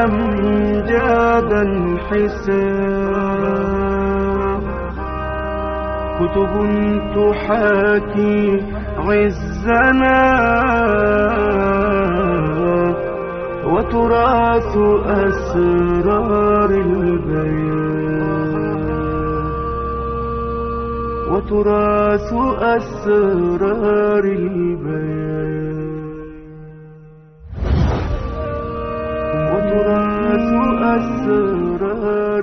أمجادا حساب كتب تحاكي عزنا وتراث أسرار البيان وتراث أسرار البيان وتراث أسرار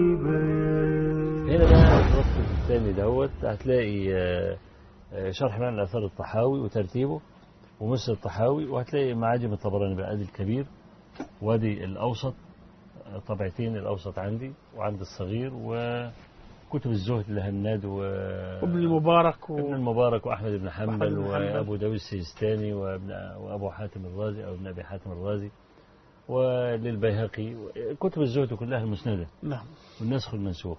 البيان هنا بقى الرف الثاني دوت هتلاقي آه، آه، شرح معنى الآثار الطحاوي وترتيبه ومصر الطحاوي وهتلاقي معاجم الطبراني بقى ادي الكبير وادي الأوسط آه، طبعتين الأوسط عندي وعند الصغير وكتب الزهد لهناد و وابن المبارك و... ابن المبارك وأحمد بن وأحمد حنبل بن حنبل. وأبو داوود السيستاني وابن وأبو حاتم الرازي أو ابن أبي حاتم الرازي وللبيهقي كتب الزهد كلها المسندة نعم والنسخ والمنسوخ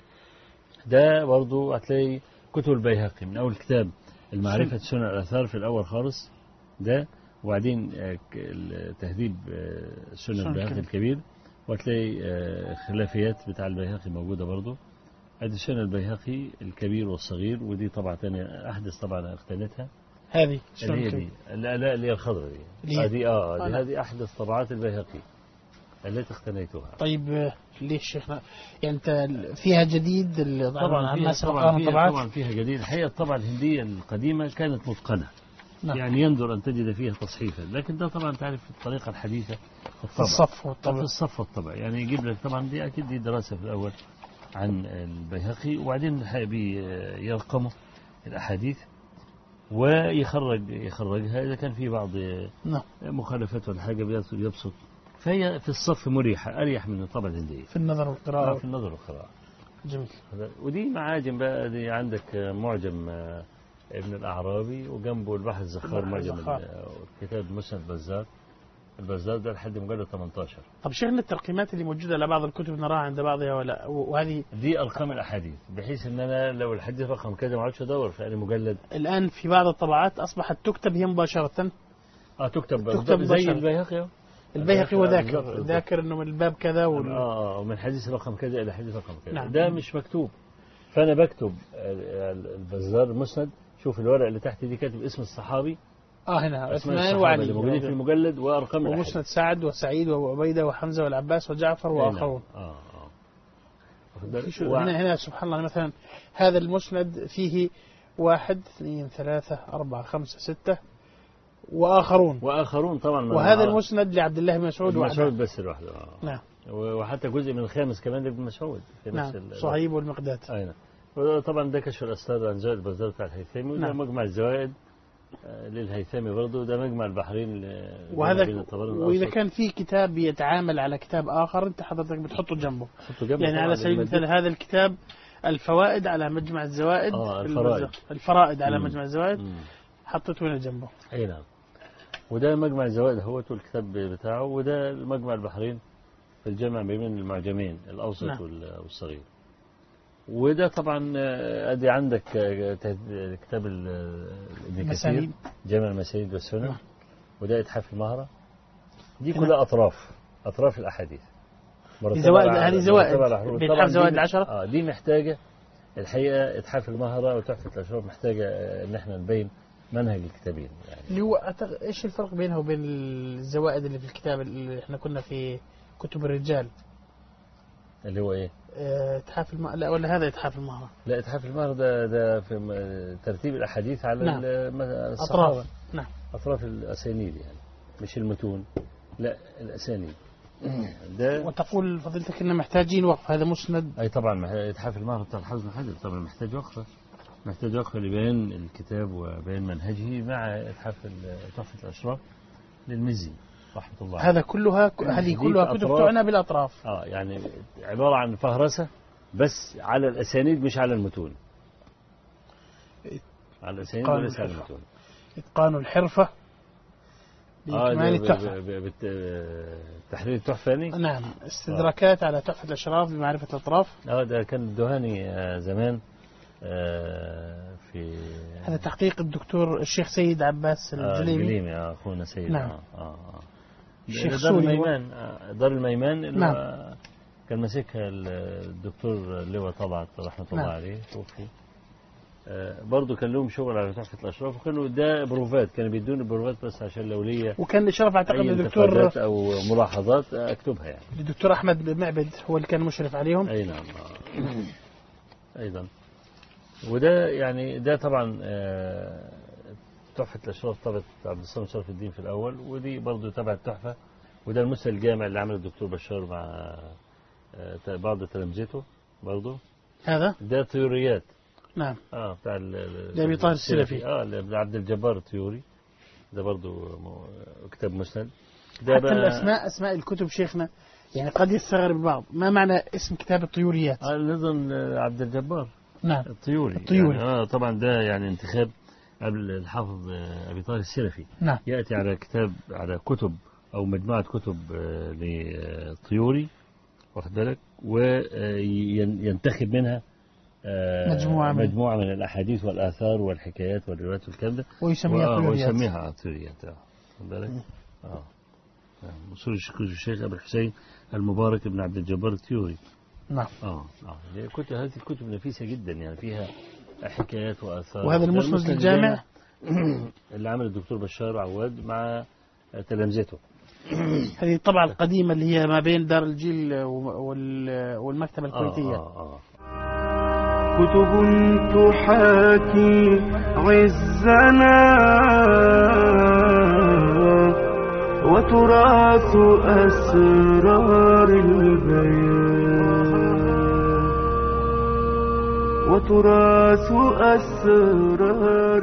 ده برضو هتلاقي كتب البيهقي من أول كتاب المعرفة سنن الآثار في الأول خالص ده وبعدين آه، ك- ال- تهذيب آه، سنن سنن البيهقي الكبير. الكبير وهتلاقي آه، خلافيات بتاع البيهقي موجودة برضو ادي سنن البيهقي الكبير والصغير ودي طبعة تانية أحدث طبعا اقتنتها هذه اللي شلون هي كده؟ دي لا لا اللي هي الخضراء اللي دي هي- هذه اه آه، دي لا. هذه أحدث طبعات البيهقي التي اقتنيتها طيب آه، ليش شيخنا يعني انت فيها جديد اللي طبعا عن فيها ما سبق طبعا لنا فيها, طبعات طبعا فيها جديد الحقيقة الطبعة الهندية القديمة كانت متقنة نعم. يعني يندر أن تجد فيها تصحيفا لكن ده طبعا تعرف الطريقة الحديثة في في الطبع الصف في والطبع الصف والطبع يعني يجيب لك طبعا دي أكيد دي دراسة في الأول عن البيهقي وبعدين الحقيقة بيرقموا الأحاديث ويخرج يخرجها إذا كان في بعض نعم مخالفات ولا حاجة بيبسط- يبسط فهي في الصف مريحة أريح من الطبعة الهندية في النظر آه، والقراءة في النظر والقراءة جميل ودي معاجم بقى دي عندك معجم آه، ابن الأعرابي وجنبه البحر الزخار البحر معجم الزخار. ال- كتاب مسند البزار البزار ده لحد مجلد 18 طب شيخنا الترقيمات اللي موجودة على بعض الكتب نراها عند بعضها ولا وهذه دي أرقام الأحاديث بحيث إن أنا لو الحديث رقم كذا ما اقعدش أدور في أي مجلد الآن في بعض الطبعات أصبحت تكتب هي مباشرة اه تكتب تكتب زي مباشرة. البيهقي أهو. البيهقي آه، وذاكر بالضبط. ذاكر انه من الباب كذا وال... اه اه ومن حديث رقم كذا إلى حديث رقم كذا نعم. ده مش مكتوب فأنا بكتب ال- ال- البزار المسند شوف الورق اللي تحت دي كاتب اسم الصحابي اه هنا اسماء عثمان الصحابة اللي موجودين في وعلي المجلد وأرقام الأحاديث ومسند سعد وسعيد وابو عبيده وحمزه والعباس وجعفر أي نعم. واخرون اه اه واخد بالك؟ في شو- و- هنا هنا سبحان الله مثلا هذا المسند فيه واحد اثنين ثلاثة أربعة خمسة ستة وآخرون واخرون طبعا ما- وهذا المسند لعبد الله بن مسعود ابن مسعود وحده بس لوحده آه. نعم و- وحتى جزء من الخامس كمان لابن مسعود في نفس نعم ال- صهيب والمقداد اي نعم وطبعا ده كشف الاسرار عن زائد البزار بتاع الهيثمي وده نعم. مجمع الزوائد آه، للهيثمي برضه ده مجمع البحرين ل- وهذا بين الطبراني وإذا والأوسط. كان في كتاب يتعامل على كتاب آخر أنت حضرتك بتحطه جنبه حطوا جنبه يعني طبعاً على سبيل للمدينة. المثال هذا الكتاب الفوائد على مجمع الزوائد آه، في الفرائد. المز- الفرائد على مم. مجمع الزوائد مم. حطيته هنا جنبه اي نعم وده مجمع الزوائد هو الكتاب بتاعه وده مجمع البحرين في الجمع بين المعجمين الاوسط نعم. وال- والصغير وده طبعا آه، ادي عندك آه، ته- كتاب ال- ابن كثير مسانيد جامع المسانيد والسنن نعم. وده اتحاف المهرة دي هنا. كلها اطراف اطراف الاحاديث مرتبة زوائد- على- هذه زوائد. مرتبة على حروف. بإتحاف طبعاً دي زوائد مح- العشرة؟ اه دي محتاجة الحقيقة اتحاف المهرة وتحفة الاشراف محتاجة آه، ان احنا نبين منهج الكتابين يعني اللي هو أعتقد ايش الفرق بينها وبين الزوائد اللي في الكتاب اللي احنا كنا في كتب الرجال اللي هو ايه آه، اتحاف الم... لا ولا هذا اتحاف المهرة لا اتحاف المهر ده ده في م- ترتيب الاحاديث على نعم. ال- م- الصحابه اطراف نعم اطراف الاسانيد يعني مش المتون لا الاسانيد ده وتقول فضيلتك ان محتاجين وقف هذا مسند اي طبعا مح- اتحاف المهر بتاع الحافظ بن حجر طبعا محتاج وقفه محتاج وقفه لبيان الكتاب وبيان منهجه مع اتحاف ال- تحفه الاشراف للمزي رحمه الله عليه. هذا كلها هذه دي كلها كتب أطراف. تعنى بالاطراف اه يعني عباره عن فهرسه بس على الاسانيد مش على المتون على الاسانيد قال وليس على الحفظ. المتون اتقان الحرفه اه بإكمال ده التحفه ب- ب- بت- تحرير التحفة يعني نعم استدراكات على تحفه الاشراف بمعرفه الاطراف اه ده كان الدهاني آه، زمان آه، في هذا تحقيق الدكتور الشيخ سيد عباس آه، الجليمي الجليمي آه، اخونا سيد نعم. آه، آه، آه. الشيخ دار سوري الميمان آه، دار الميمان اللي نعم. هو كان ماسكها الدكتور لواء طبعت رحمة الله نعم. عليه توفي آه، برضه كان لهم شغل على تحفة الأشراف وكانوا ده بروفات كانوا بيدوني بروفات بس عشان لو ليا وكان الإشراف أعتقد أي الدكتور انتقادات أو ملاحظات آه، أكتبها يعني الدكتور أحمد معبد هو اللي كان مشرف عليهم أي نعم آه. أيضا وده يعني ده طبعا آه، تحفة الأشراف طبعة عبد الصمد شرف الدين في الأول ودي برضه تبع التحفة وده المثل الجامع اللي عمله الدكتور بشار مع آه، بعض تلامذته برضه هذا ده طيوريات نعم اه بتاع ال- ال- ده أبي طاهر السلفي. اه اللي عبد الجبار الطيوري ده برضه م- كتاب مسند ده حتى الأسماء أسماء الكتب شيخنا يعني قد يستغرب البعض ما معنى اسم كتاب الطيوريات آه نظم عبد الجبار نعم الطيوري الطيوري. يعني اه طبعا ده يعني انتخاب قبل الحافظ آه، ابي طاهر السلفي نعم ياتي على كتاب على كتب او مجموعه كتب آه، للطيوري واخد بالك وينتخب منها آه، مجموعة من- مجموعه من الاحاديث والاثار والحكايات والروايات والكلام ده ويسميها وآه، طيوريات ويسميها طيوريات اه واخد بالك اه آه، وصول الشيخ الشيخ ابو الحسين المبارك بن عبد الجبار الطيوري نعم اه اه هي كتب هذه الكتب نفيسه جدا يعني فيها حكايات واثار وهذا ده المسند المسند الجامع اللي عمل الدكتور بشار عواد مع تلامذته هذه الطبعة القديمة اللي هي ما بين دار الجيل وال- والمكتبة آه الكويتية آه آه. كتب تحاكي عزنا وتراث أسرار البيان وتراث أسرار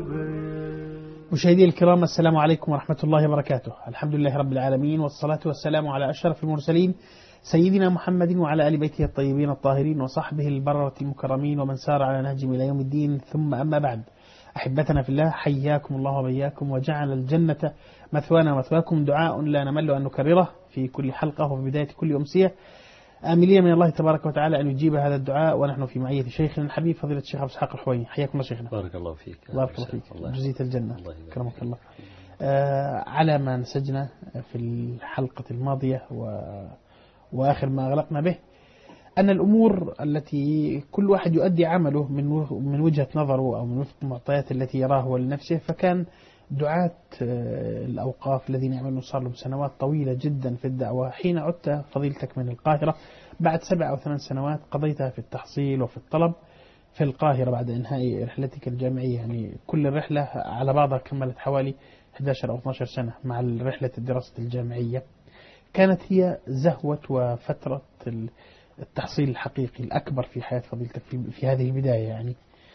البيان مشاهدي الكرام السلام عليكم ورحمة الله وبركاته الحمد لله رب العالمين والصلاة والسلام على أشرف المرسلين سيدنا محمد وعلى آل بيته الطيبين الطاهرين وصحبه البررة المكرمين ومن سار على نهجهم إلى يوم الدين ثم أما بعد أحبتنا في الله حياكم الله وبياكم وجعل الجنة مثوانا ومثواكم دعاء لا نمل أن نكرره في كل حلقة وفي بداية كل أمسية آملين من الله تبارك وتعالى أن يجيب هذا الدعاء ونحن في معية شيخنا الحبيب فضيلة الشيخ أبو إسحاق الحويني حياكم الله شيخنا بارك الله فيك بارك الله فيك الله جزيت الجنة الله يبارك كرمك فيك. الله آه على ما نسجنا في الحلقة الماضية و... وآخر ما أغلقنا به أن الأمور التي كل واحد يؤدي عمله من و- من وجهة نظره أو من وفق المعطيات التي يراه لنفسه فكان دعاة آه، الأوقاف الذين يعملون صار لهم سنوات طويلة جدا في الدعوة حين عدت فضيلتك من القاهرة بعد سبع أو ثمان سنوات قضيتها في التحصيل وفي الطلب في القاهرة بعد إنهاء رحلتك الجامعية يعني كل الرحلة على بعضها كملت حوالي 11 أو 12 سنة مع رحلة الدراسة الجامعية كانت هي زهوة وفترة ال- التحصيل الحقيقي الأكبر في حياة فضيلتك في, في هذه البداية يعني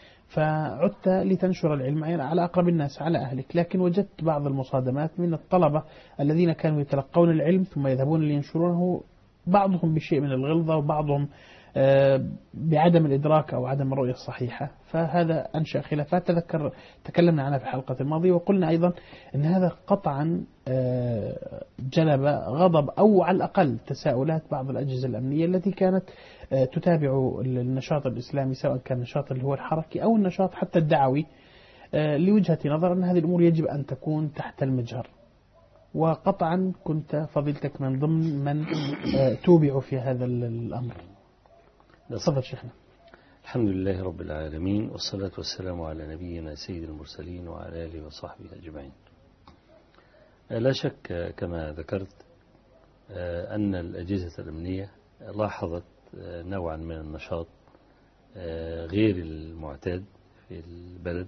فعدت لتنشر العلم على أقرب الناس على أهلك لكن وجدت بعض المصادمات من الطلبة الذين كانوا يتلقون العلم ثم يذهبون لينشرونه بعضهم بشيء من الغلظة وبعضهم آه، بعدم الإدراك أو عدم الرؤية الصحيحة فهذا أنشأ خلافات تذكر تكلمنا عنها في الحلقة الماضية وقلنا أيضا أن هذا قطعا آه، جلب غضب أو على الأقل تساؤلات بعض الأجهزة الأمنية التي كانت آه، تتابع النشاط الإسلامي سواء كان النشاط اللي هو الحركي أو النشاط حتى الدعوي آه، لوجهة نظر أن هذه الأمور يجب أن تكون تحت المجهر وقطعا كنت فضيلتك من ضمن من آه، توبع في هذا ال- الأمر تفضل شيخنا الحمد لله رب العالمين والصلاة والسلام على نبينا سيد المرسلين وعلى آله وصحبه أجمعين لا شك كما ذكرت آه، أن الأجهزة الأمنية لاحظت آه، نوعا من النشاط آه، غير المعتاد في البلد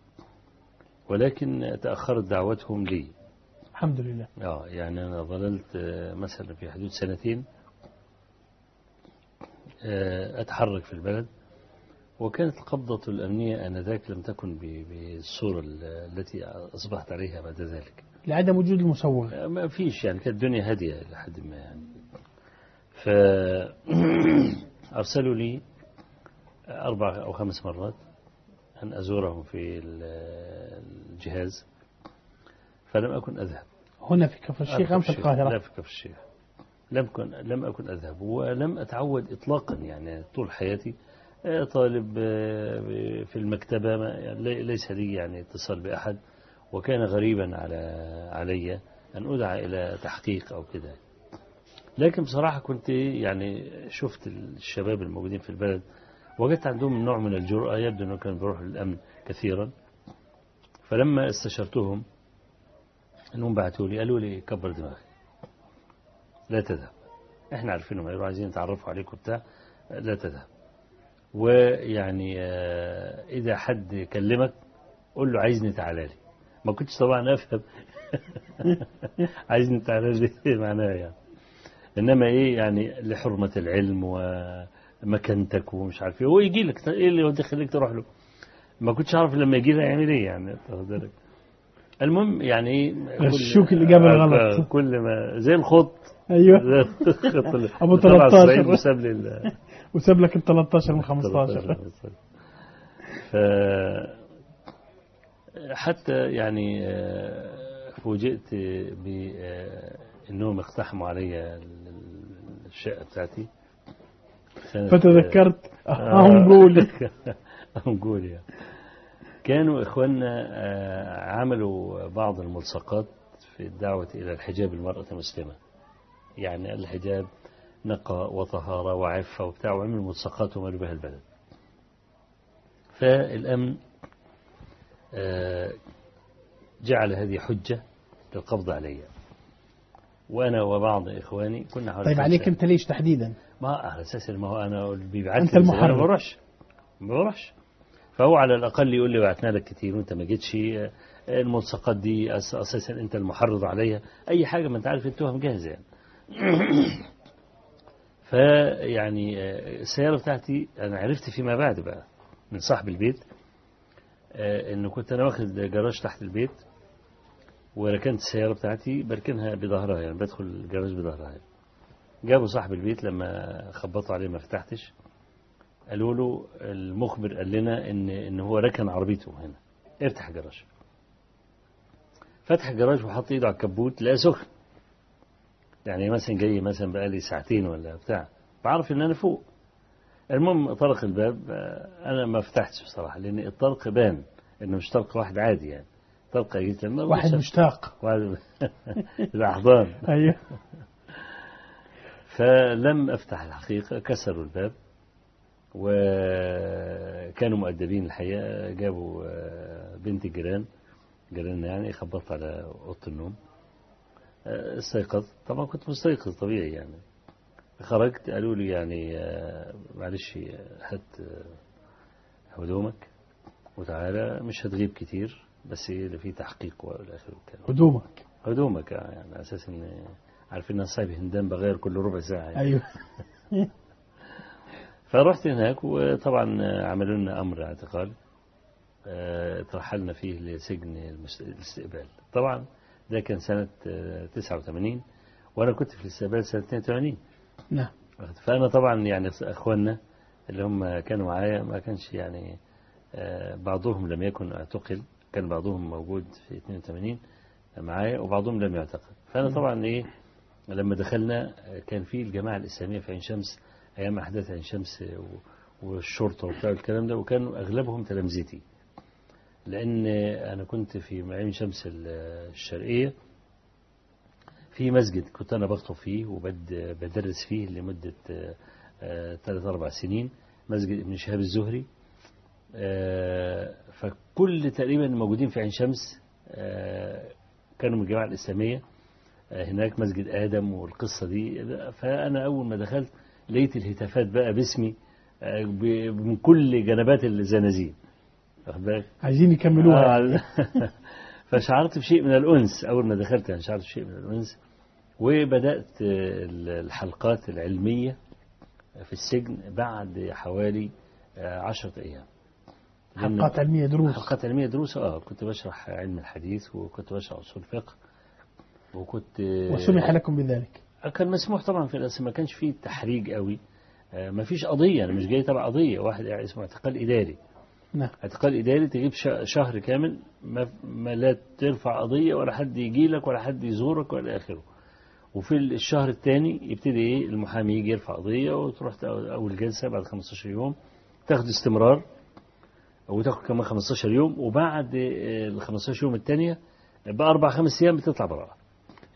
ولكن تأخرت دعوتهم لي الحمد لله اه يعني أنا ظللت آه، مثلا في حدود سنتين آه، أتحرك في البلد وكانت القبضة الأمنية آنذاك لم تكن ب- بالصورة ال- التي أصبحت عليها بعد ذلك لعدم وجود المسوغ آه، ما فيش يعني كانت الدنيا هادية لحد ما يعني فأرسلوا لي أربع أو خمس مرات أن أزورهم في ال- الجهاز فلم أكن أذهب هنا في كفر الشيخ أم في لا القاهرة في كفر الشيخ لم كن لم أكن أذهب ولم أتعود إطلاقا يعني طول حياتي آه، طالب آه، في المكتبة ما- يعني لي- ليس لي يعني اتصال بأحد وكان غريبا على علي أن أدعى إلى تحقيق أو كده لكن بصراحة كنت يعني شفت الشباب الموجودين في البلد وجدت عندهم نوع من الجرأة يبدو أنه كانوا بيروحوا للأمن كثيرا فلما استشرتهم أنهم بعثوا لي قالوا لي كبر دماغك لا تذهب احنا عارفين انهم هيروحوا عايزين يتعرفوا عليك وبتاع لا تذهب ويعني آه، إذا حد كلمك قول له عايزني تعالى لي ما كنتش طبعا أفهم عايزني تعالى لي إيه معناها يعني إنما إيه يعني لحرمة العلم ومكانتك ومش عارف إيه هو يجي لك إيه اللي يودي يخليك تروح له ما كنتش أعرف لما يجي لها يعمل إيه يعني تاخد بالك المهم يعني إيه كل- غشوك الإجابة الغلط. آه، كل ما زي الخط ايوه زي الخط اللي أبو تبع 13. إسرائيل وساب لي ال- وساب لك ال 13 من 15 ف حتى يعني آه، فوجئت بأنهم اقتحموا علي الشقة بتاعتي سنة- فتذكرت آه، هم قول أنجوليا كانوا إخواننا آه، عملوا بعض الملصقات في الدعوة إلى الحجاب المرأة المسلمة يعني الحجاب نقاء وطهارة وعفة وبتاع وعملوا ملصقات ومالوا بها البلد فالأمن آه، جعل هذه حجة للقبض علي وأنا وبعض إخواني كنا حوالي طيب عليك خمسة. انت ليش تحديدا؟ ما على اساس ما هو انا اللي بيبعت أنت لي المحرض. انا ما بروحش ما بروحش فهو على الاقل يقول لي بعتنا لك كتير وانت ما جيتش آه، الملصقات دي أس- اساسا انت المحرض عليها اي حاجه ما انت عارف التهم جاهزه يعني فيعني آه، السياره بتاعتي انا عرفت فيما بعد بقى من صاحب البيت آه، انه كنت انا واخد جراج تحت البيت وركنت السياره بتاعتي بركنها بظهرها يعني بدخل الجراج بظهرها يعني. جابوا صاحب البيت لما خبطوا عليه ما فتحتش قالوا له المخبر قال لنا ان ان هو ركن عربيته هنا افتح الجراج فتح الجراج وحط ايده على الكبوت لقى سخن يعني مثلا جاي مثلا بقالي ساعتين ولا بتاع بعرف ان انا فوق المهم طرق الباب آه، انا ما فتحتش بصراحه لان الطرق بان انه مش طرق واحد عادي يعني طرق جيت لما واحد مشتاق واحد الاحضان ايوه فلم أفتح الحقيقة كسروا الباب وكانوا مؤدبين الحقيقة جابوا آه، بنت الجيران جيراننا يعني خبطت على أوضة النوم آه، استيقظت طبعا كنت مستيقظ طبيعي يعني خرجت قالوا لي يعني آه، معلش آه، هات آه، هدومك وتعالى مش هتغيب كتير بس إيه اللي فيه تحقيق والى اخره والكلام هدومك هدومك آه، يعني على اساس ان عارفين ان أنا صاحب هندام بغير كل ربع ساعه يعني. ايوه فرحت هناك وطبعا عملوا لنا امر اعتقال آه، ترحلنا فيه لسجن المس- الاستقبال طبعا ده كان سنة آه، 89 وأنا كنت في الاستقبال سنة 82 نعم فأنا طبعا يعني أخواننا اللي هم كانوا معايا ما كانش يعني آه، بعضهم لم يكن اعتقل كان بعضهم موجود في 82 معايا وبعضهم لم يعتقل فأنا طبعا إيه لما دخلنا آه، كان في الجماعة الإسلامية في عين شمس أيام أحداث عين شمس و- والشرطة وبتاع الكلام ده وكانوا أغلبهم تلامذتي لأن أنا كنت في عين شمس ال- الشرقية في مسجد كنت أنا بخطب فيه وبدرس فيه لمدة ثلاث أربع سنين مسجد ابن شهاب الزهري آه، فكل تقريبا الموجودين في عين شمس آه، كانوا من الجماعة الإسلامية آه، هناك مسجد آدم والقصة دي فأنا أول ما دخلت لقيت الهتافات بقى باسمي آه، ب- من كل جنبات الزنازين واخد بالك؟ عايزين يكملوها آه، فشعرت بشيء من الأنس أول ما دخلت يعني شعرت بشيء من الأنس وبدأت آه، الحلقات العلمية في السجن بعد حوالي آه، عشرة أيام لأن- حلقات علمية دروس حلقات علمية دروس اه كنت بشرح علم الحديث وكنت بشرح أصول فقه وكنت وسمح لكم بذلك كان مسموح طبعا في الأسم ما كانش فيه تحريج قوي آه، ما فيش قضية أنا مش جاي تبع قضية واحد يعني اسمه اعتقال إداري نعم اعتقال إداري تجيب ش- شهر كامل ما, ما لا ترفع قضية ولا حد يجي لك ولا حد يزورك ولا آخره وفي الشهر الثاني يبتدي إيه المحامي يجي يرفع قضية وتروح تأ- أول جلسة بعد 15 يوم تاخد استمرار وتاخد كمان 15 يوم وبعد آه، ال 15 يوم الثانية بأربع خمس أيام بتطلع براءة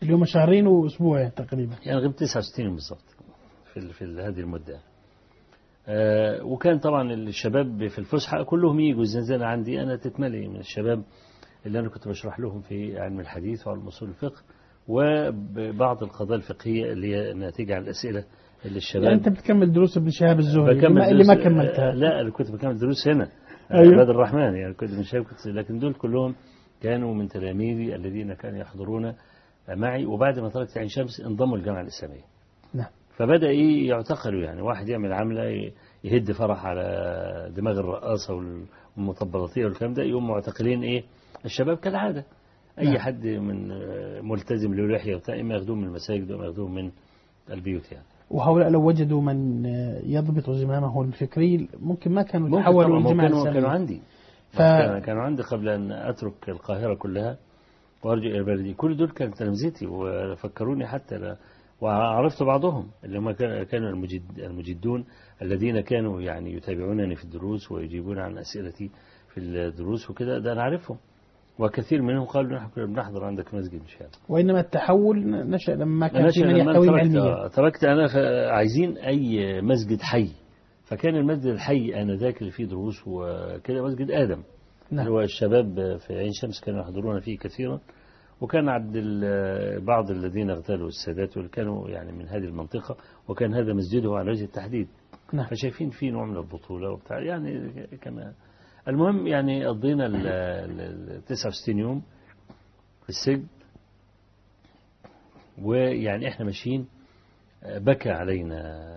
اللي هم شهرين واسبوع تقريبا يعني غبت 69 يوم بالظبط في ال- في ال- هذه المدة آه، وكان طبعا الشباب في الفسحة كلهم يجوا الزنزانة عندي أنا تتملي من الشباب اللي أنا كنت بشرح لهم في علم الحديث وعلم أصول الفقه وبعض القضايا الفقهية اللي هي ناتجة عن الأسئلة اللي الشباب يعني انت بتكمل دروس ابن شهاب الزهري اللي بكمل ما, اللي ما دروس- كملتها لا أنا كنت بكمل دروس هنا أيوه. عباد الرحمن يعني كنت من شباب كنت لكن دول كلهم كانوا من تلاميذي الذين كانوا يحضرون معي وبعد ما تركت عين شمس انضموا الجامعة الإسلامية نعم فبدأ إيه يعتقلوا يعني واحد يعمل عملة ي- يهد فرح على دماغ الرقاصة والمطبلاتية والكلام ده يقوم معتقلين إيه الشباب كالعادة أي نعم. حد من آه، ملتزم له لحية وبتاع إما ياخدوه من المساجد وإما ياخدوه من البيوت يعني وهؤلاء لو وجدوا من يضبط زمامه الفكري ممكن ما كانوا ممكن تحولوا طبعاً، ما للجماعة كانوا كانوا الإسلامية عندي ف- كانوا- كانوا عندي قبل أن أترك القاهرة كلها وأرجع إلى بلدي كل دول كانوا تلامذتي وفكروني حتى لا وعرفت بعضهم اللي هم كان- كانوا المجد المجدون الذين كانوا يعني يتابعونني في الدروس ويجيبون عن أسئلتي في الدروس وكده ده أنا عارفهم وكثير منهم قالوا نحن كنا بنحضر عندك مسجد مش عارف وإنما التحول نشأ لما كان أنا في من لما يحتوي تركت, علميا آه، تركت أنا خ- عايزين أي مسجد حي فكان المسجد الحي آنذاك اللي فيه دروس وكده مسجد آدم نعم اللي هو الشباب في عين شمس كانوا يحضرون فيه كثيرا وكان عبد ال- بعض الذين اغتالوا السادات واللي كانوا يعني من هذه المنطقة وكان هذا مسجده على وجه التحديد نعم فشايفين فيه نوع من البطولة وبتاع يعني كما المهم يعني قضينا ال ال- ال 69 يوم في السجن ويعني احنا ماشيين آه، بكى علينا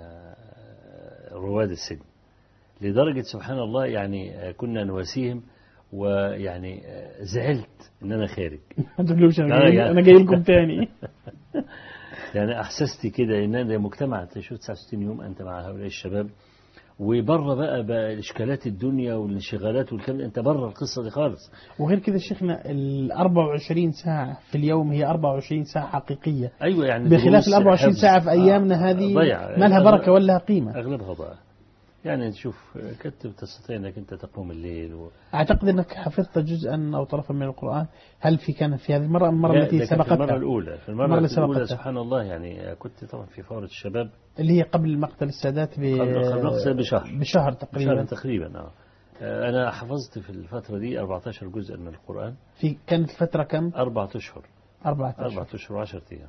آه، رواد السجن لدرجة سبحان الله يعني آه، كنا نواسيهم ويعني آه، زعلت ان انا خارج ما تقولوش انا آه، جاي, يعني. أنا جاي لكم تاني يعني احسست كده ان انا مجتمع انت شو 69 يوم انت مع هؤلاء الشباب وبره بقى بقى اشكالات الدنيا والانشغالات والكلام ده، انت بره القصه دي خالص وغير كده شيخنا ال 24 ساعة في اليوم هي 24 ساعة حقيقية ايوه يعني بخلاف دروس ال 24 حفظ. ساعة في آه، أيامنا هذه ضيع ما لها أغلب- بركة ولا لها قيمة اغلبها ضاع يعني تشوف كنت تستطيع انك انت تقوم الليل و... أعتقد أنك حفظت جزءا أو طرفا من القرآن هل في كان في هذه المرة أم المرة لا، التي ده كان في المره سبقتها الاولى في المرة المره اللي الاولى سبقتها. سبحان الله يعني كنت طبعا في فوره الشباب اللي هي قبل مقتل السادات ب... قبل قبل مقتل بشهر. بشهر شهر تقريبا تقريبا اه آه، انا حفظت في الفتره دي 14 جزء من القران في كانت الفترة كم؟ اربعة اشهر أربعة أربعة أشهر أشهر وعشرة أيام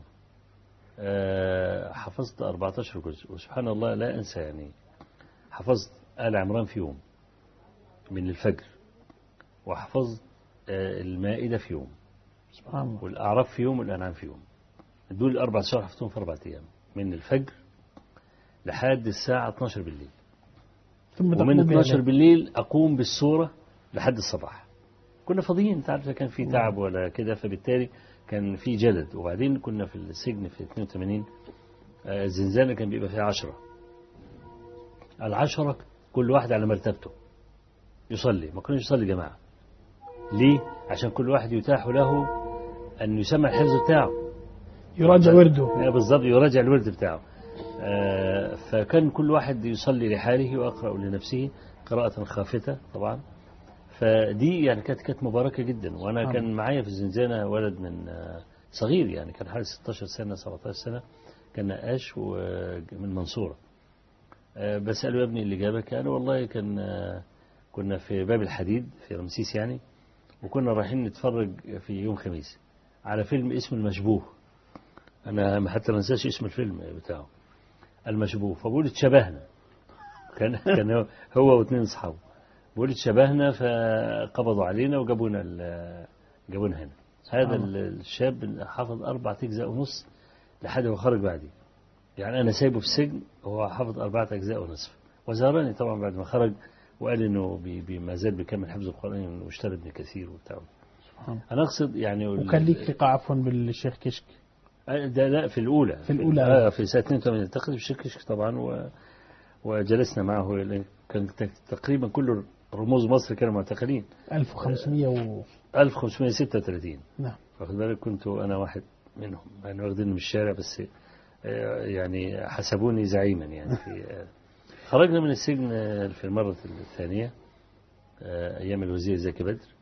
آه، حفظت 14 جزء وسبحان الله لا أنسى يعني حفظت آل عمران في يوم من الفجر وحفظت آه، المائدة في يوم سبحان الله والأعراف في يوم والأنعام في يوم دول الأربع شهور حفظتهم في أربعة أيام من الفجر لحد الساعة 12 بالليل ثم ومن تقوم 12 بها. بالليل أقوم بالسورة لحد الصباح كنا فاضيين انت عارف لا كان في تعب ولا كده فبالتالي كان في جلد وبعدين كنا في السجن في 82 آه، الزنزانة كان بيبقى فيها عشرة العشرة كل واحد على مرتبته يصلي ما كناش يصلي جماعة ليه؟ عشان كل واحد يتاح له أن يسمع الحفظ بتاعه يراجع ورده آه، بالضبط يراجع الورد بتاعه آه، فكان كل واحد يصلي لحاله ويقرأ لنفسه قراءة خافتة طبعا فدي يعني كانت كانت مباركة جدا وأنا آه. كان معايا في الزنزانة ولد من آه، صغير يعني كان حوالي 16 سنة 17 سنة كان نقاش ومن منصورة آه، بسأله يا ابني اللي جابك قال والله كان آه، كنا في باب الحديد في رمسيس يعني وكنا رايحين نتفرج في يوم خميس على فيلم اسمه المشبوه أنا حتى ما انساش اسم الفيلم بتاعه المشبوه فبقول اتشبهنا كان كان هو- هو واثنين اصحابه بقول اتشبهنا فقبضوا علينا وجابونا ال- جابونا هنا هذا الله. ال- الشاب حفظ أربعة أجزاء ونص لحد ما خرج بعدي يعني أنا سايبه في السجن وهو حفظ أربعة أجزاء ونصف وزارني طبعا بعد ما خرج وقال إنه بي بي ما زال بيكمل حفظ القرآن واشترى ابن كثير وبتاع سبحان أنا أقصد يعني ال- وكان ليك لقاء عفوا بالشيخ كشك ده لا في الأولى في الأولى. آه في سنة 82 التقيت بالشركة طبعا و وجلسنا معه لأن كان تقريبا كل رموز مصر كانوا معتقلين 1500 و... 1536 نعم واخد بالك كنت أنا واحد منهم يعني واخديني من الشارع بس آه، يعني حسبوني زعيما يعني في آه، خرجنا من السجن آه، في المرة الثانية آه، أيام الوزير زكي بدر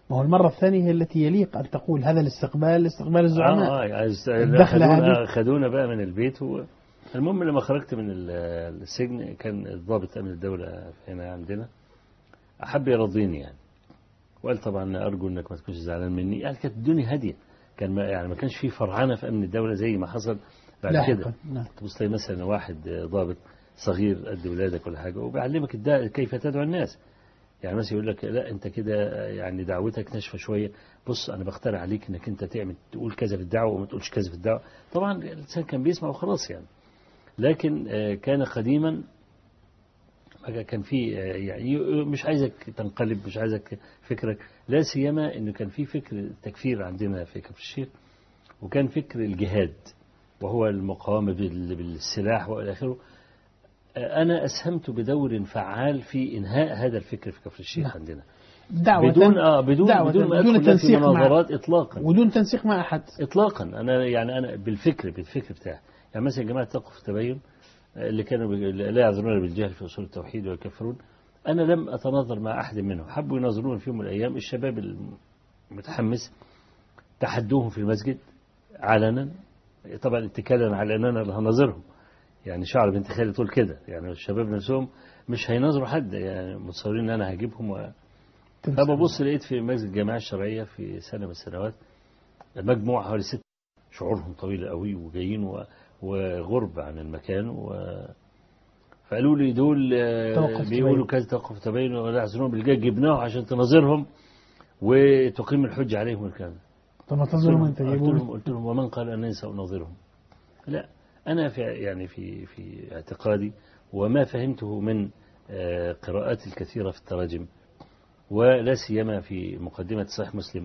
ما هو المرة الثانية هي التي يليق أن تقول هذا الاستقبال استقبال الزعماء اه اه عايز- الدخلة خدونا, هذه. خدونا بقى من البيت و... المهم لما خرجت من ال- السجن كان الضابط امن الدوله هنا عندنا احب يرضيني يعني وقال طبعا ارجو انك ما تكونش زعلان مني يعني كانت الدنيا هاديه كان ما يعني ما كانش في فرعنه في امن الدوله زي ما حصل بعد كده لاحقا نعم تبص تلاقي مثلا واحد ضابط صغير قد ولادك ولا حاجه وبيعلمك الدا- كيف تدعو الناس يعني مثلا يقول لك لا انت كده يعني دعوتك ناشفه شويه بص انا بقترح عليك انك انت تعمل تقول كذا في الدعوه وما تقولش كذا في الدعوه طبعا الانسان كان بيسمع وخلاص يعني لكن آه، كان قديما ما كان في آه، يعني مش عايزك تنقلب مش عايزك فكرك لا سيما انه كان في فكر التكفير عندنا في كفر الشيخ وكان فكر الجهاد وهو المقاومة بال- بالسلاح وإلى آخره أنا أسهمت بدور فعال في إنهاء هذا الفكر في كفر الشيخ نعم. عندنا دعوة بدون آه بدون دعوة بدون ما بدون أدخل لا في تنسيق مع- مناظرات إطلاقا ودون تنسيق مع أحد إطلاقا أنا يعني أنا بالفكر بالفكر بتاعي يعني مثلا جماعة تقف التبين آه، اللي كانوا بي- لا يعذرون بالجهل في أصول التوحيد ويكفرون أنا لم أتناظر مع أحد منهم حبوا يناظرون في يوم من الأيام الشباب المتحمس تحدوهم في المسجد علنا طبعا اتكالا على ان انا اللي هناظرهم يعني شعر بنت خالي تقول كده يعني الشباب نفسهم مش هيناظروا حد يعني متصورين ان انا هجيبهم و... تنسيق. فببص لقيت في مسجد الجامعه الشرعيه في سنه من السنوات مجموعه حوالي ست شعورهم طويل قوي وجايين و... وغرب عن المكان و... فقالوا لي دول آه، توقف بيقولوا تبين. كذا توقف تبين ولا يحزنون بالجاي جبناه عشان تناظرهم وتقيم الحجه عليهم الكلام طب ما قلت تنظروا لهم, من قلت تجيبون لهم, قلت لهم ومن قال أنني سأناظرهم لا أنا في يعني في في اعتقادي وما فهمته من آه، قراءات الكثيرة في التراجم ولا سيما في مقدمة صحيح مسلم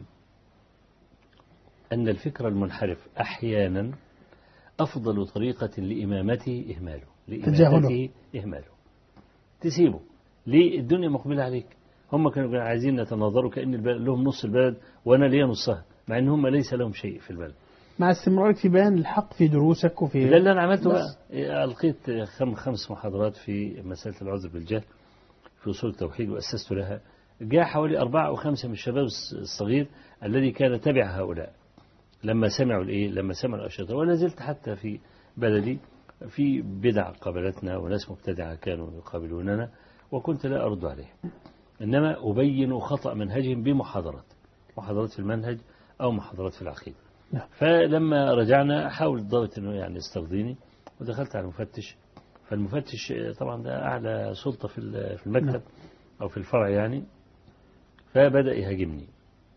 أن الفكر المنحرف أحيانا أفضل طريقة لإمامته إهماله لإمامته إهماله تسيبه ليه الدنيا مقبلة عليك هم كانوا عايزين يتناظروا كأن البلد لهم نص البلد وأنا ليا نصها مع أن هم ليس لهم شيء في البلد مع استمرارك في بيان الحق في دروسك وفي ده اللي أنا عملته بس. بقى ألقيت خم خمس محاضرات في مسألة العذر بالجهل في أصول التوحيد وأسست لها جاء حوالي أربعة أو خمسة من الشباب الصغير الذي كان تبع هؤلاء لما سمعوا الإيه لما سمعوا الأشرطة ولا زلت حتى في بلدي في بدع قابلتنا وناس مبتدعة كانوا يقابلوننا وكنت لا أرد عليهم إنما أبين خطأ منهجهم بمحاضرات محاضرات في المنهج أو محاضرات في العقيدة نعم. فلما رجعنا حاول الضابط أنه يعني يسترضيني ودخلت على المفتش فالمفتش طبعا ده أعلى سلطة في ال- في المكتب نعم. أو في الفرع يعني فبدأ يهاجمني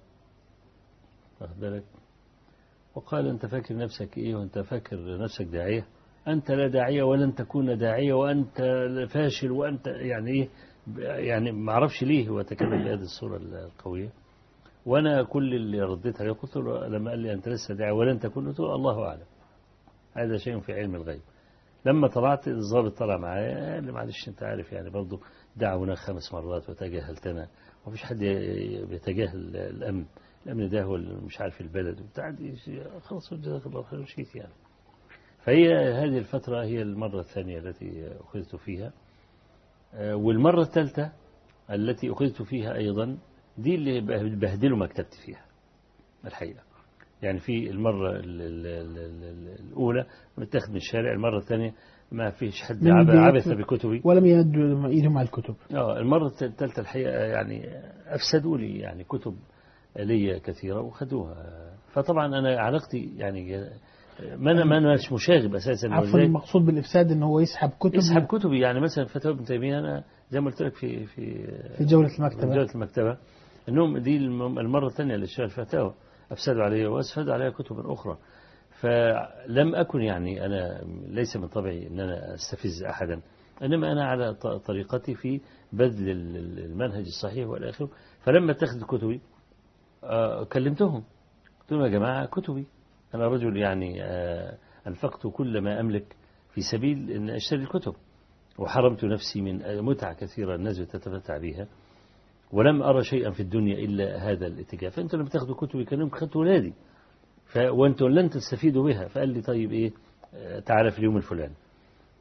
واخد بالك وقال أنت فاكر نفسك إيه وأنت فاكر نفسك داعية أنت لا داعية ولن تكون داعية وأنت فاشل وأنت يعني إيه يعني ما أعرفش ليه هو تكلم بهذه الصورة القوية وأنا كل اللي رديت عليه قلت له لما قال لي أنت لسه داعي ولن تكون قلت له الله أعلم هذا شيء في علم الغيب لما طلعت الضابط طلع معايا قال لي معلش أنت عارف يعني برضه دعونا خمس مرات وتجاهلتنا ومفيش حد بيتجاهل الأمن الأمن ده هو اللي مش عارف البلد وبتاع دي خلاص جزاك الله خير ومشيت يعني فهي هذه الفترة هي المرة الثانية التي أخذت فيها آه، والمرة الثالثة التي أخذت فيها أيضا دي اللي بهدلوا مكتبت فيها الحقيقة يعني في المرة ال- ال- ال- ال- الأولى متاخد من الشارع المرة الثانية ما فيش حد من عب- البيت. عبث بكتبي ولم يدوا ايدهم على الكتب اه المرة الثالثة الحقيقة يعني أفسدوا لي يعني كتب لي كثيرة وخدوها فطبعا أنا علاقتي يعني ما أنا ما أنا مش مشاغب أساسا عفوا وإزاي المقصود بالافساد ان هو يسحب كتب يسحب كتبي يعني مثلا فتاوى ابن تيمية أنا زي ما قلت لك في في في جولة في المكتبة جولة المكتبة إنهم دي الم- المرة الثانية اللي اشتغل فتاوى أفسدوا عليها وأسفدوا عليها كتب أخرى فلم أكن يعني أنا ليس من طبعي أن أنا أستفز أحدا إنما أنا على ط- طريقتي في بذل ال- ال- المنهج الصحيح والآخر فلما اتخذت كتبي آه، كلمتهم قلت لهم يا جماعة كتبي أنا رجل يعني آه، أنفقت كل ما أملك في سبيل أن أشتري الكتب وحرمت نفسي من متع كثيرة الناس بتتمتع بها ولم أرى شيئا في الدنيا إلا هذا الاتجاه فأنتوا لما تاخدوا كتبي كانوا خدتوا ولادي ف... وأنتم لن تستفيدوا بها فقال لي طيب إيه آه، تعالى في اليوم الفلاني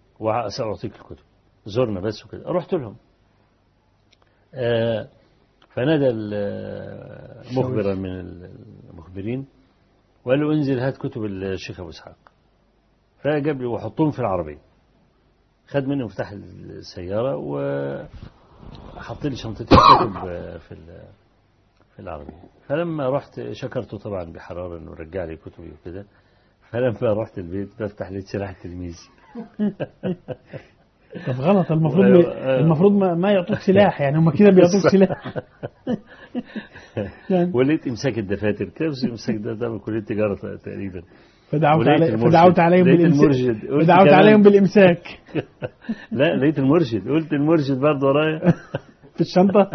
وسأعطيك الكتب زرنا بس وكده رحت لهم آه، فنادى ال- مخبرا من المخبرين وقال له انزل هات كتب الشيخ ابو اسحاق فجاب لي وحطهم في العربيه خد مني مفتاح السياره وحط لي شنطتي الكتب في ال- في العربيه فلما رحت شكرته طبعا بحراره انه رجع لي كتبي وكده فلما رحت البيت بفتح لقيت سلاح التلميذ طب غلط المفروض أيوة، أيوة. المفروض ما, ما يعطوك سلاح يعني هم كده بيعطوك سلاح يعني ولقيت امساك الدفاتر كيف امساك ده ده من كليه التجاره تقريبا فدعوت ولقيت علي المرشد. فدعوت عليهم لقيت بالامساك المرشد. قلت فدعوت كمان- عليهم بالامساك لا لقيت المرشد قلت المرشد برضه ورايا في الشنطه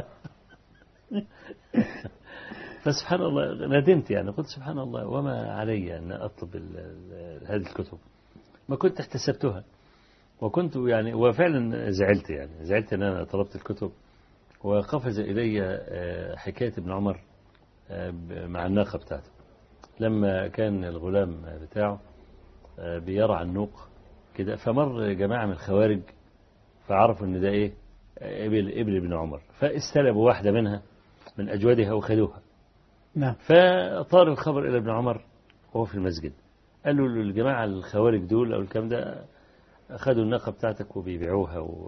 فسبحان الله ندمت يعني قلت سبحان الله وما علي أن أطلب ال- ال- هذه الكتب ما كنت احتسبتها وكنت يعني وفعلا زعلت يعني زعلت أن أنا طلبت الكتب وقفز إلي آه، حكاية ابن عمر آه، ب- مع الناقة بتاعته لما كان الغلام بتاعه آه، بيرعى النوق كده فمر جماعة من الخوارج فعرفوا ان ده ايه آه، ابل ابل ابن عمر فاستلبوا واحدة منها من أجودها وخدوها نعم فطار الخبر إلى ابن عمر وهو في المسجد قال له الجماعة الخوارج دول أو الكلام ده أخذوا الناقة بتاعتك وبيبيعوها و...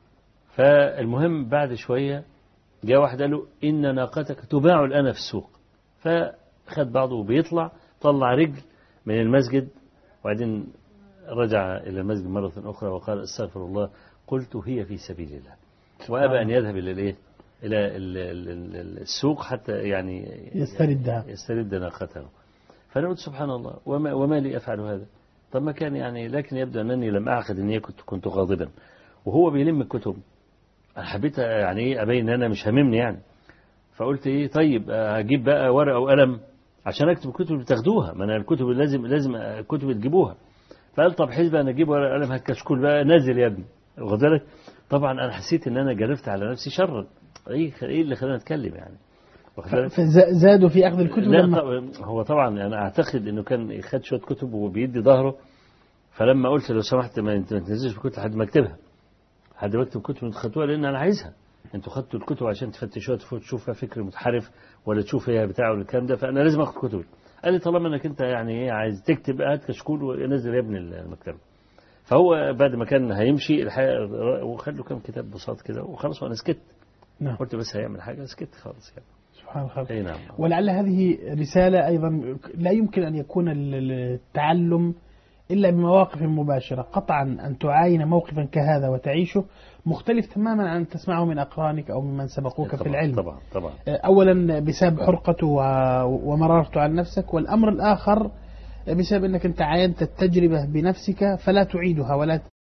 فالمهم بعد شوية جاء واحد قال له إن ناقتك تباع الآن في السوق فخد بعضه وبيطلع طلع رجل من المسجد وبعدين رجع إلى المسجد مرة أخرى وقال استغفر الله قلت هي في سبيل الله وأبى أن يذهب إلى الإيه إلى ال- ال- ال- السوق حتى يعني يستردها يسترد ناقته فأنا قلت سبحان الله وما, وما لي أفعل هذا طب ما كان يعني لكن يبدو أنني لم أعقد أني كنت كنت غاضبا وهو بيلم الكتب أنا حبيت يعني إيه أبين أن أنا مش هاممني يعني فقلت إيه طيب آه، هجيب بقى ورقة وقلم عشان أكتب الكتب اللي بتاخدوها ما أنا الكتب اللي لازم لازم الكتب اللي تجيبوها فقال طب حسب أنا أجيب ورقة وقلم هالكشكول بقى نازل يا ابني واخد بالك طبعا أنا حسيت أن أنا جرفت على نفسي شرا إيه إيه اللي خلاني أتكلم يعني واخد بالك فزادوا في اخذ الكتب لا لما طبعا هو طبعا انا اعتقد انه كان خد شويه كتب وبيدي ظهره فلما قلت لو سمحت ما انت ما تنزلش الكتب لحد ما اكتبها لحد ما اكتب الكتب اللي خدتوها لان انا عايزها انتوا خدتوا الكتب عشان تفتشوها تفوت تشوف فيها فكر متحرف ولا تشوف فيها بتاع ولا الكلام ده فانا لازم اخد كتب قال لي طالما انك انت يعني ايه عايز تكتب هات كشكول ونزل يا ابني المكتبه فهو بعد ما كان هيمشي الحقيقه وخد له كام كتاب بساط كده وخلاص وانا سكت نعم قلت بس هيعمل حاجه سكت خالص يعني سبحان الله اي نعم ولعل هذه رسالة أيضا لا يمكن أن يكون ال- ال- التعلم إلا بمواقف مباشرة قطعا أن تعاين موقفا كهذا وتعيشه مختلف تماما عن أن تسمعه من أقرانك أو ممن سبقوك في طبعا العلم طبعا طبعا أولا بسبب حرقته و- ومرارته على نفسك والأمر الآخر بسبب أنك أنت عاينت التجربة بنفسك فلا تعيدها ولا